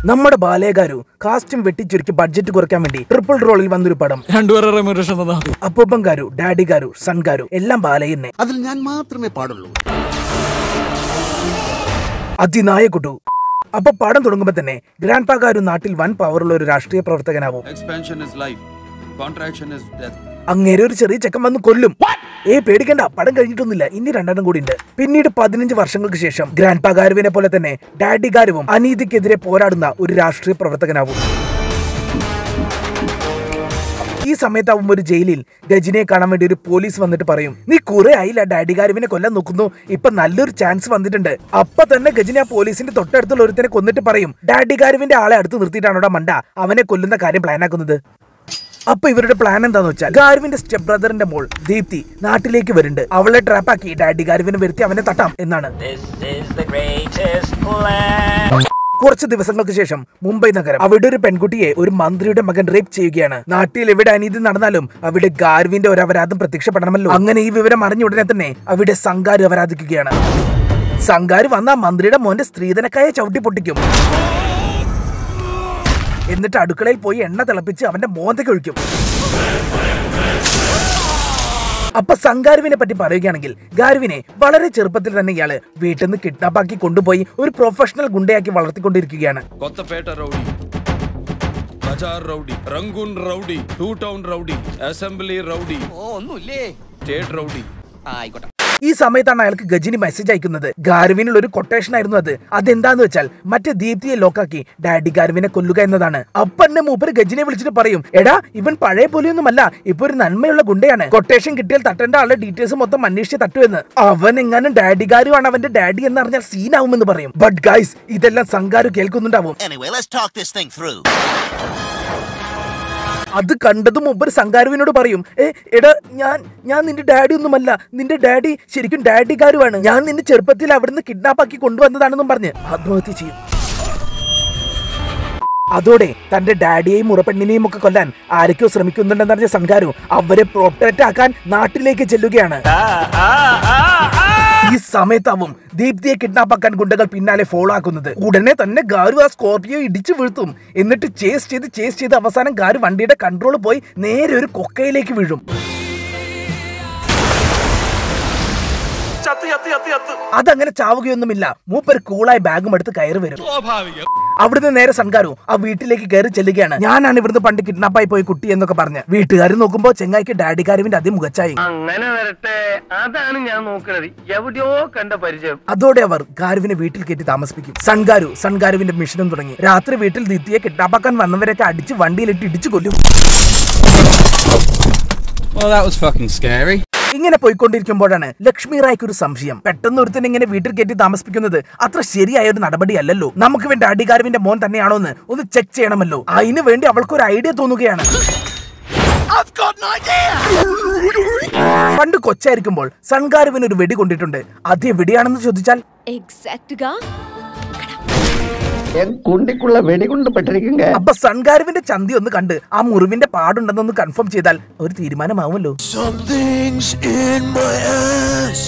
നമ്മുടെ ബാലേകാരു കാസ്റ്റും വെട്ടിച്ചുരുക്കി ബഡ്ജറ്റ് കുറയ്ക്കാൻ വേണ്ടി ട്രിപ്പിൾ റോളിൽ വന്നൊരു പടം രണ്ടുപേരുടെ റെമ്യൂറേഷൻ തന്നാ മതി. അപ്പൂപ്പൻ ഗാരു ഡാഡി ഗാരു സൺ ഗാരു എല്ലാം ബാലയന്നെ അതിൽ ഞാൻ മാത്രമേ പാടുള്ളൂ അതിനായകുട്ടു അപ്പൊ പടം തുടങ്ങുമ്പോ തന്നെ ഗ്രാൻഡ് പാകാരു നാട്ടിൽ വൻ പവറുള്ള ഒരു രാഷ്ട്രീയ പ്രവർത്തകനാവും Expansion is life. Contraction is death. അങ്ങേരെ ഒരു ചെറിയ ചെക്കൻ വന്ന് കൊല്ലും ഏ പേടിക്കണ്ട പടം കഴിഞ്ഞിട്ടൊന്നുമില്ല ഇനി രണ്ടെണ്ണം കൂടി ഉണ്ട് പിന്നീട് പതിനഞ്ച് വർഷങ്ങൾക്ക് ശേഷം ഗ്രാൻഡ് പാകാരുവിനെ പോലെ തന്നെ ഡാഡി ഗാരുവും അനീതിക്കെതിരെ പോരാടുന്ന ഒരു രാഷ്ട്രീയ പ്രവർത്തകനാവും ഈ സമയത്താവുമ്പോ ഒരു ജയിലിൽ ഗജിനെ കാണാൻ വേണ്ടി ഒരു പോലീസ് വന്നിട്ട് പറയും നീ കുറെ ആയില്ല ഡാഡി ഗാരുവിനെ കൊല്ലാൻ നോക്കുന്നു ഇപ്പൊ നല്ലൊരു ചാൻസ് വന്നിട്ടുണ്ട് അപ്പൊ തന്നെ ഗജിനെ ആ പോലീസിന്റെ തൊട്ടടുത്തുള്ള ഒരുത്തനെ കൊന്നിട്ട് പറയും ഡാഡി ഗാരുവിന്റെ ആളെ അടുത്ത് നിർത്തിയിട്ടാണോടാ മണ്ട അവനെ കൊല്ലുന്ന കാര്യം പ്ലാൻ ആക്കുന്നത് അപ്പൊ ഇവരുടെ പ്ലാൻ എന്താന്ന് വെച്ചാൽ ഗാരുവിന്റെ സ്റ്റെപ്പ് ബ്രദറിന്റെ മോൾ ദീപ്തി നാട്ടിലേക്ക് വരുന്നുണ്ട് അവളെ ട്രാപ്പാക്കി ഡാഡി ഗാരുവിനെ വരുത്തി അവനെ തട്ടാം എന്നാണ് This is the greatest plan. കുറച്ച് ദിവസങ്ങൾക്ക് ശേഷം മുംബൈ നഗരം അവിടെ ഒരു പെൺകുട്ടിയെ ഒരു മന്ത്രിയുടെ മകൻ റേപ്പ് ചെയ്യുകയാണ് നാട്ടിൽ എവിടെ അനീതി നടന്നാലും അവിടെ ഗാർവിന്റെ ഒരു അപരാധം പ്രത്യക്ഷപ്പെടണമല്ലോ അങ്ങനെ ഈ വിവരം അറിഞ്ഞ ഉടനെ തന്നെ അവിടെ സംഘാര് അപരാധിക്കുകയാണ് സംഘാര് വന്ന ആ മന്ത്രിയുടെ മോന്റെ സ്ത്രീധനക്കായ ചവിട്ടി പൊട്ടിക്കും എന്നിട്ട് അടുക്കളയിൽ പോയി എണ്ണ തിളപ്പിച്ച് അവന്റെ മോന്തയ്ക്ക് ഒഴിക്കും അപ്പൊ സംഗാരുവിനെ പറ്റി പറയുകയാണെങ്കിൽ ഗാരുവിനെ വളരെ ചെറുപ്പത്തിൽ തന്നെ ഇയാള് വീട്ടിൽ നിന്ന് കിഡ്നാപ്പാക്കി കൊണ്ടുപോയി ഒരു പ്രൊഫഷണൽ ഗുണ്ടയാക്കി വളർത്തിക്കൊണ്ടിരിക്കുകയാണ് Kottapeta rowdy. Bazaar rowdy. Rangoon rowdy. Two town rowdy. Assembly rowdy. ഓ ഒന്നുമില്ലേ State rowdy. ആയിക്കോട്ടെ ഈ സമയത്താണ് അയാൾക്ക് ഗജിനി മെസ്സേജ് അയക്കുന്നത് ഗാരുവിനുള്ള ഒരു കൊട്ടേഷൻ ആയിരുന്നു അത് അതെന്താന്ന് വെച്ചാൽ മറ്റേ ദീപ്തിയെ ലോക്കാക്കി ഡാഡി ഗാരുവിനെ കൊല്ലുക എന്നതാണ് അപ്പന്നെ മൂപ്പര് ഗജിനെ വിളിച്ചിട്ട് പറയും എടാ ഇവൻ പഴയ പോലെയൊന്നുമല്ല ഇപ്പൊ ഒരു നന്മയുള്ള ഗുണ്ടയാണ് കൊട്ടേഷൻ കിട്ടിയാൽ തട്ടേണ്ട ആളുടെ ഡീറ്റെയിൽസ് മൊത്തം അന്വേഷിച്ച് തട്ടുമെന്ന് അവൻ എങ്ങാനും ഡാഡി ഗാരുവാണ് അവന്റെ ഡാഡി എന്ന് അറിഞ്ഞാൽ സീനാവുമെന്ന് പറയും ബട്ട് ഗൈസ് ഇതെല്ലാം സംഗാരു കേൾക്കുന്നുണ്ടാവും Anyway, let's talk this thing through. അത് കണ്ടതും മുമ്പ് സംഗാരുവിനോട് പറയും ഏ എടാ ഞാൻ ഞാൻ നിന്റെ ഡാഡി ഒന്നുമല്ല നിന്റെ ഡാഡി ശരിക്കും ഡാഡിക്കാരുമാണ് ഞാൻ നിന്റെ ചെറുപ്പത്തിൽ അവിടുന്ന് കിഡ്നാപ്പാക്കി കൊണ്ടുവന്നതാണെന്നും പറഞ്ഞ് ആത്മഹത്യ ചെയ്യും അതോടെ തന്റെ ഡാഡിയെയും മുറപ്പെണ്ണിനെയും ഒക്കെ കൊല്ലാൻ ആരൊക്കെയോ ശ്രമിക്കുന്നുണ്ടെന്നറിഞ്ഞ സംഘാരു അവരെ പ്രൊട്ടക്റ്റ് ആക്കാൻ നാട്ടിലേക്ക് ചെല്ലുകയാണ് ഈ സമയത്താവും ദീപ്തിയെ കിഡ്നാപ്പാക്കാൻ ഗുണ്ടകൾ പിന്നാലെ ഫോളോ ആക്കുന്നത് ഉടനെ തന്നെ ഗാരു ആ സ്കോർപിയോ ഇടിച്ചു വീഴ്ത്തും എന്നിട്ട് ചേസ് ചെയ്ത് ചേസ് ചെയ്ത് അവസാനം ഗാരു വണ്ടിയുടെ കൺട്രോൾ പോയി നേരെ ഒരു കൊക്കയിലേക്ക് വീഴും അതങ്ങനെ ചാവുകയൊന്നുമില്ല മൂപ്പർ കൂളായി ബാഗും എടുത്ത് കയറി വരും അവിടുന്ന് നേരെ സൺകാരു ആ വീട്ടിലേക്ക് കയറി ചെല്ലുകയാണ് ഞാനാണ് ഇവിടുന്ന് പണ്ട് കിഡ്നാപ്പായി പോയി കുട്ടി എന്നൊക്കെ പറഞ്ഞ് വീട്ടുകാർ നോക്കുമ്പോ ചെങ്ങായിക്ക് ഡാഡി കാരുവിന്റെ അതേ മുഖച്ചായി അങ്ങനെ വരട്ടെ അതാണ് ഞാൻ നോക്കുന്നത് എവിടെയോ കണ്ട പരിചയം അതോടെ അവർ ഗാരുവിനെ വീട്ടിൽ കയറ്റി താമസിപ്പിക്കും സൺഗാരു സൺഗാരുവിന്റെ മിഷനും തുടങ്ങി രാത്രി വീട്ടിൽ ദിത്തിയെ കിഡ്നാപ്പാക്കാൻ വന്നവരൊക്കെ അടിച്ച് വണ്ടിയിലിട്ട് ഇടിച്ചു കൊല്ലും Well, that was fucking scary. ഇങ്ങനെ പോയിക്കൊണ്ടിരിക്കുമ്പോഴാണ് ലക്ഷ്മി റായ്ക്ക് ഒരു സംശയം പെട്ടെന്ന് ഒരുത്തൻ ഇങ്ങനെ വീട്ടിൽ കയറ്റി താമസിപ്പിക്കുന്നത് അത്ര ശരിയായ ഒരു നടപടിയല്ലല്ലോ നമുക്ക് വേണ്ടി അടികാരുവിന്റെ മോൻ തന്നെയാണോ എന്ന് ഒന്ന് ചെക്ക് ചെയ്യണമല്ലോ അതിനു വേണ്ടി അവൾക്ക് ഒരു ഐഡിയ തോന്നുകയാണ് പണ്ട് കൊച്ചായിരിക്കുമ്പോൾ സൺകാരുവിന് ഒരു വെടി കൊണ്ടിട്ടുണ്ട് അത് എവിടെയാണെന്ന് ചോദിച്ചാൽ ఎగ్జాక్ట్ గా എൻ കുണ്ടിക്കുള്ള വെടികൊണ്ട് പെട്ടിരിക്കുങ്ക അപ്പൊ സൺകാരുവിന്റെ ചന്തി ഒന്ന് കണ്ട് ആ മുറിവിന്റെ പാടുണ്ടെന്നൊന്ന് കൺഫേം ചെയ്താൽ ഒരു തീരുമാനമാവുമല്ലോ Something's in my ass.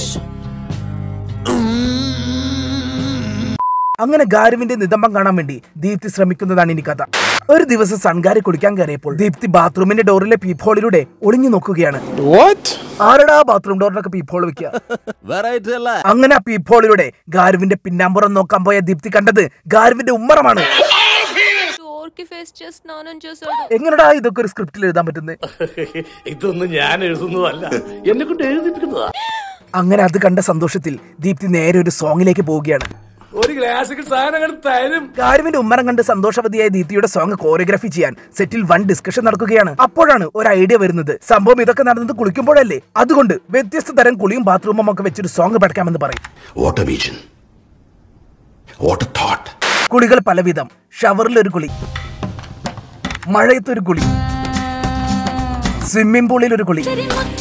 അങ്ങനെ ഗാരുവിന്റെ നിതംബം കാണാൻ വേണ്ടി ദീപ്തി ശ്രമിക്കുന്നതാണ് ഇനി കഥ ഒരു ദിവസം സൺഗാരി കുളിക്കാൻ കയറിയപ്പോൾ ദീപ്തി ബാത്റൂമിന്റെ ഡോറിലെ പീപ്പ് ഹോളിലൂടെ ഒളിഞ്ഞു നോക്കുകയാണ് ആരടാ ബാത്റൂം ഡോറിനൊക്കെ പീപ്പ് ഹോൾ വെക്കുക Variety life. അങ്ങനെ ആ പീപ്പ് ഹോളിലൂടെ ഗാരുവിന്റെ പിന്നാമ്പുറം നോക്കാൻ പോയ ദീപ്തി കണ്ടത് ഗാരുവിന്റെ ഉമ്മറമാണ് డోర్కి ఫేస్ చేస్తున్నానని చూసాడు എങ്ങനെടാ ഇതൊക്കെ ഒരു സ്ക്രിപ്റ്റിൽ എഴുതാൻ പറ്റുന്നത് ഇതൊന്നും ഞാൻ എഴുതുന്നതല്ല എന്നെ കൊണ്ട് എഴുതിപ്പിക്കുന്നതാ അങ്ങനെ അത് കണ്ട സന്തോഷത്തിൽ ദീപ്തി നേരെ ഒരു സോങ്ങിലേക്ക് പോവുകയാണ് ഒരു ഗ്ലാസ് സാധനം തരും ഗാരുവിന്റെ ഉമ്മരം കണ്ട് സന്തോഷവതിയായ ദീപ്തിയുടെ സോങ് കോറിയോഗ്രാഫി ചെയ്യാൻ സെറ്റിൽ വൺ ഡിസ്കഷൻ നടക്കുകയാണ് അപ്പോഴാണ് ഒരു ഐഡിയ വരുന്നത് സംഭവം ഇതൊക്കെ നടന്നത് കുളിക്കുമ്പോഴല്ലേ അതുകൊണ്ട് വ്യത്യസ്ത തരം കുളിയും ബാത്റൂമും ഒക്കെ വെച്ചൊരു സോങ് പഠിക്കാമെന്ന് പറയും What a vision. What a thought. കുളികൾ പലവിധം ഷവറിൽ ഒരു കുളി മഴയത്തൊരു കുളി സ്വിമ്മിംഗ് പൂളിൽ ഒരു കുളി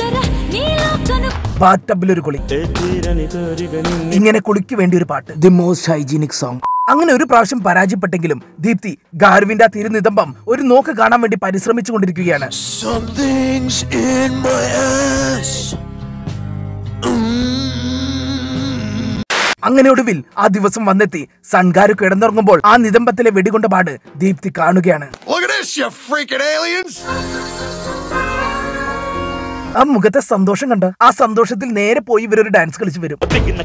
ബാത്ത് ടബിൽ ഒരു കുളി ഇങ്ങനെ കുളിക്ക് വേണ്ടി ഒരു പാട്ട് ദി മോസ്റ്റ് ഹൈജീനിക് സോങ് അങ്ങനെ ഒരു പ്രാവശ്യം പരാജയപ്പെട്ടെങ്കിലും ദീപ്തി ഗാർവിന്റെ ആ തിരുനിതംബം ഒരു നോക്ക് കാണാൻ വേണ്ടി പരിശ്രമിച്ചു കൊണ്ടിരിക്കുകയാണ് Something's in my ass. അങ്ങനെ ഒടുവിൽ ആ ദിവസം വന്നെത്തി സൺകാര് കിടന്നുറങ്ങുമ്പോൾ ആ നിതംബത്തിലെ വെടികൊണ്ട പാട് ദീപ്തി കാണുകയാണ് Look at this, you freaking aliens! ആ മുഖത്തെ സന്തോഷം കണ്ട ആ സന്തോഷത്തിൽ നേരെ പോയി ഇവരൊരു ഡാൻസ് കളിച്ചു വരും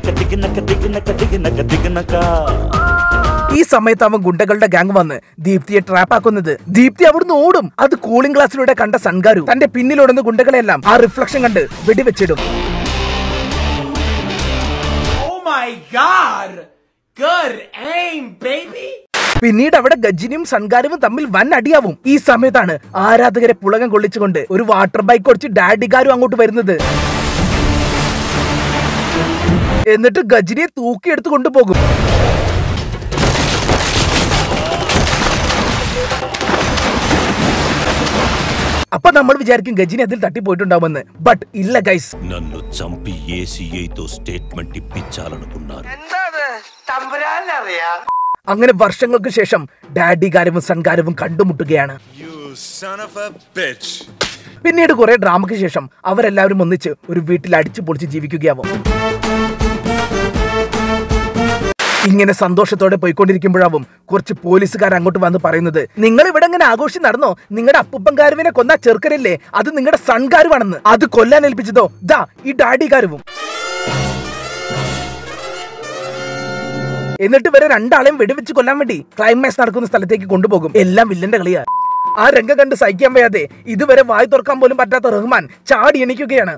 ഈ സമയത്ത് അവൻ ഗുണ്ടകളുടെ ഗാങ് വന്ന് ദീപ്തിയെ ട്രാപ്പ് ആക്കുന്നത് ദീപ്തി അവിടുന്ന് ഓടും അത് കൂളിംഗ് ഗ്ലാസ്സിലൂടെ കണ്ട സൺകാരു തന്റെ പിന്നിലോടുന്ന ഗുണ്ടകളെല്ലാം ആ റിഫ്ലക്ഷൻ കണ്ട് വെടിവെച്ചിടും പിന്നീട് അവിടെ ഗജിനിയും സൺകാരുവും തമ്മിൽ വൻ അടിയാവും ഈ സമയത്താണ് ആരാധകരെ പുളകം കൊള്ളിച്ചുകൊണ്ട് ഒരു വാട്ടർ ബൈക്ക് ഓടിച്ച് ഡാഡിക്കാരും അങ്ങോട്ട് വരുന്നത് എന്നിട്ട് ഗജിനിയെ തൂക്കിയെടുത്ത് കൊണ്ടുപോകും അപ്പൊ നമ്മൾ വിചാരിക്കും ഗജിനി അതിൽ തട്ടിപ്പോയിട്ടുണ്ടാവുമെന്ന് ബട്ട് ഇല്ല ഗൈസ് నన్ను చంపి ఏసీఐతో స్టేట్మెంట్ ఇప్పించాలనుకున్నారు അങ്ങനെ വർഷങ്ങൾക്ക് ശേഷം ഡാഡികാരവും സൺകാരവും കണ്ടുമുട്ടുകയാണ് You son of a bitch! പിന്നീട് കുറെ ഡ്രാമയ്ക്ക് ശേഷം അവരെല്ലാവരും ഒന്നിച്ച് ഒരു വീട്ടിൽ അടിച്ചു പൊളിച്ച് ജീവിക്കുകയാവും ഇങ്ങനെ സന്തോഷത്തോടെ പോയിക്കൊണ്ടിരിക്കുമ്പോഴാവും കുറച്ച് പോലീസുകാർ അങ്ങോട്ട് വന്ന് പറയുന്നത് നിങ്ങൾ ഇവിടെ ഇങ്ങനെ ആഘോഷം നടന്നോ നിങ്ങളുടെ അപ്പുപ്പൻകാരുവിനെ കൊന്ന ചെറുക്കരല്ലേ അത് നിങ്ങളുടെ സൺകാരുവാണെന്ന് അത് കൊല്ലാൻ ഏൽപ്പിച്ചതോ ദാ ഈ ഡാഡികാരുവും എന്നിട്ട് ഇവരെ രണ്ടാളെയും വെടിവെച്ച് കൊല്ലാൻ വേണ്ടി ക്ലൈമാക്സ് നടക്കുന്ന സ്ഥലത്തേക്ക് കൊണ്ടുപോകും എല്ലാം വില്ലന്റെ കളിയാ ആ രംഗം കണ്ട് സഹിക്കാൻ വയ്യാതെ ഇതുവരെ വായി തുറക്കാൻ പോലും പറ്റാത്ത റഹ്മാൻ ചാടി എണീക്കുകയാണ്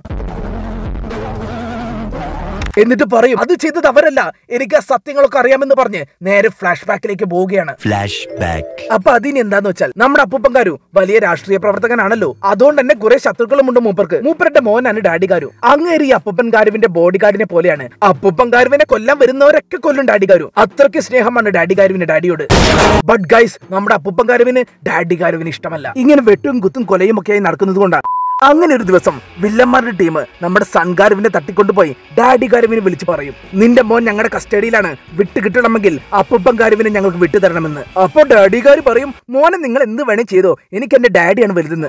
എന്നിട്ട് പറയും അത് ചെയ്തത് അവരല്ല എനിക്ക് ആ സത്യങ്ങളൊക്കെ അറിയാമെന്ന് പറഞ്ഞ് നേരെ ഫ്ലാഷ് ബാക്കിലേക്ക് പോവുകയാണ് ఫ్లాష్ బ్యాక్ അപ്പൊ അതിന് എന്താന്ന് വെച്ചാൽ നമ്മുടെ അപ്പൂപ്പൻകാരു വലിയ രാഷ്ട്രീയ പ്രവർത്തകനാണല്ലോ അതുകൊണ്ട് തന്നെ കുറെ ശത്രുക്കളുമുണ്ട് മൂപ്പർക്ക് മൂപ്പരുടെ മോനാണ് ഡാഡികാരു അങ്ങേര് ഈ അപ്പൂപ്പൻകാരുവിന്റെ ബോഡി ഗാർഡിനെ പോലെയാണ് അപ്പൂപ്പൻകാരുവിനെ കൊല്ലാൻ വരുന്നവരൊക്കെ കൊല്ലും ഡാഡികാരു അത്രയ്ക്ക് സ്നേഹമാണ് ഡാഡികാരുവിന് ഡാഡിയോട് ബട്ട് ഗൈസ് നമ്മുടെ അപ്പൂപ്പൻകാരുവിന് ഡാഡികാരുവിന് ഇഷ്ടമല്ല ഇങ്ങനെ വെട്ടും കുത്തും കൊലയും ഒക്കെയായി നടക്കുന്നത് കൊണ്ടാണ് അങ്ങനെ ഒരു ദിവസം വില്ലന്മാരുടെ ടീം നമ്മുടെ സൺകാരുവിനെ തട്ടിക്കൊണ്ടുപോയി ഡാഡി കാരുവിനെ വിളിച്ചു പറയും നിന്റെ മോൻ ഞങ്ങളുടെ കസ്റ്റഡിയിലാണ് വിട്ട് കിട്ടണമെങ്കിൽ അപ്പൂപ്പൻ കാരുവിനെ ഞങ്ങൾക്ക് വിട്ടു തരണമെന്ന് അപ്പൊ ഡാഡി കാര് പറയും മോനെ നിങ്ങൾ എന്ത് വേണേ ചെയ്തോ എനിക്ക് എന്റെ ഡാഡിയാണ് വലുതെന്ന്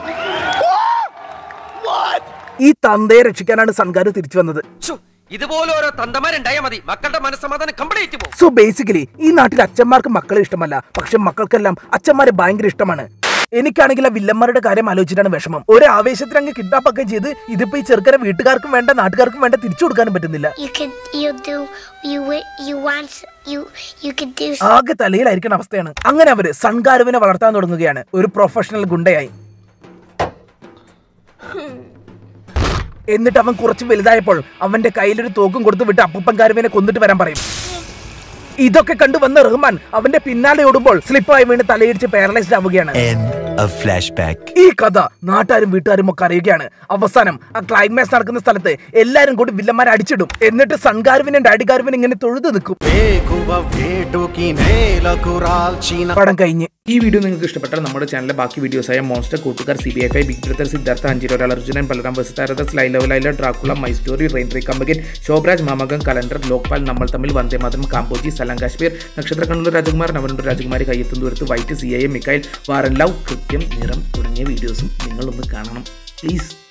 ഈ തന്തയെ രക്ഷിക്കാനാണ് സൺകാരു തിരിച്ചു വന്നത് ഇതുപോലെ ഓരോ തന്തമാരുണ്ടായാൽ മതി മക്കളുടെ മനസ്സമാധാനം കംപ്ലീറ്റ് പോകും സോ ബേസിക്കലി ഈ നാട്ടിൽ അച്ഛന്മാർക്ക് മക്കളെ ഇഷ്ടമല്ല പക്ഷെ മക്കൾക്കെല്ലാം അച്ഛന്മാരെ ഭയങ്കര ഇഷ്ടമാണ് എനിക്കാണെങ്കിൽ ആ വില്ലന്മാരുടെ കാര്യം ആലോചിച്ചിട്ടാണ് വിഷമം ഒരു ആവേശത്തിൽ അങ്ങ് കിഡ്നാപ്പ് ഒക്കെ ചെയ്ത് ഇതിപ്പോ ഈ ചെറുക്കനെ വീട്ടുകാർക്കും വേണ്ട നാട്ടുകാർക്കും വേണ്ട തിരിച്ചു കൊടുക്കാനും പറ്റുന്നില്ല You could you do you wi- you want you you could do ആകെ തലയിലായിരിക്കുന്ന അവസ്ഥയാണ് അങ്ങനെ അവര് സൺകാരുവിനെ വളർത്താൻ തുടങ്ങുകയാണ് ഒരു പ്രൊഫഷണൽ ഗുണ്ടയായി എന്നിട്ട് അവൻ കുറച്ച് വലുതായപ്പോൾ അവന്റെ കയ്യിലൊരു തോക്കും കൊടുത്തു വിട്ട് അപ്പൂപ്പൻകാരുവിനെ കൊന്നിട്ട് വരാൻ പറയും ഇതൊക്കെ കണ്ടു വന്ന റഹ്മാൻ അവന്റെ പിന്നാലെ ഓടുമ്പോൾ സ്ലിപ്പായി വീണ് തലയിടിച്ച് പാരലൈസ്ഡ് ആവുകയാണ് ఎండ్ ఆఫ్ ఫ్లాష్ బ్యాక్ ഈ കഥ നാട്ടുകാരും വീട്ടുകാരും ഒക്കെ അറിയുകയാണ് അവസാനം ആ ക്ലൈമാക്സ് നടക്കുന്ന സ്ഥലത്ത് എല്ലാരും കൂടി വില്ലന്മാരെ അടിച്ചിടും എന്നിട്ട് സൺകാരുവിനും ഡാഡികാരുവിനും ഇങ്ങനെ തൊഴുതു നിൽക്കും പടം കഴിഞ്ഞ് ഈ വീഡിയോ നിങ്ങൾക്ക് ഇഷ്ടപ്പെട്ടാൽ നമ്മുടെ ചാനലിലെ ബാക്കി വീഡിയോസായ മോൺസ്റ്റർ കൂട്ടുകാർ C B F I big brother Siddhartha അഞ്ചിരോരാൾ അർജുനൻ ബലറാം വസുതാരത സ്ലൈ ലെവലൈല ഡ്രാക്കുള മൈ സ്റ്റോറി റെയിൻ റേ കമ്പകൻ ശോഭരാജ് മാമകം കലണ്ടർ ലോക്പാൽ നമ്മൾ തമ്മിൽ വന്ദേ മാതരം കാമ്പോജി സലാം കാശ്മീർ നക്ഷത്ര കണ്ണൂർ രാജകുമാർ നവനുണ്ട് രാജകുമാരി കയ്യെത്തും ദൂരത്ത് വൈറ്റ് സി ഐ എം മിക്കായിൽ വാറൻ ലവ് കൃത്യം നിറം തുടങ്ങിയ വീഡിയോസും നിങ്ങളൊന്ന് കാണണം പ്ലീസ്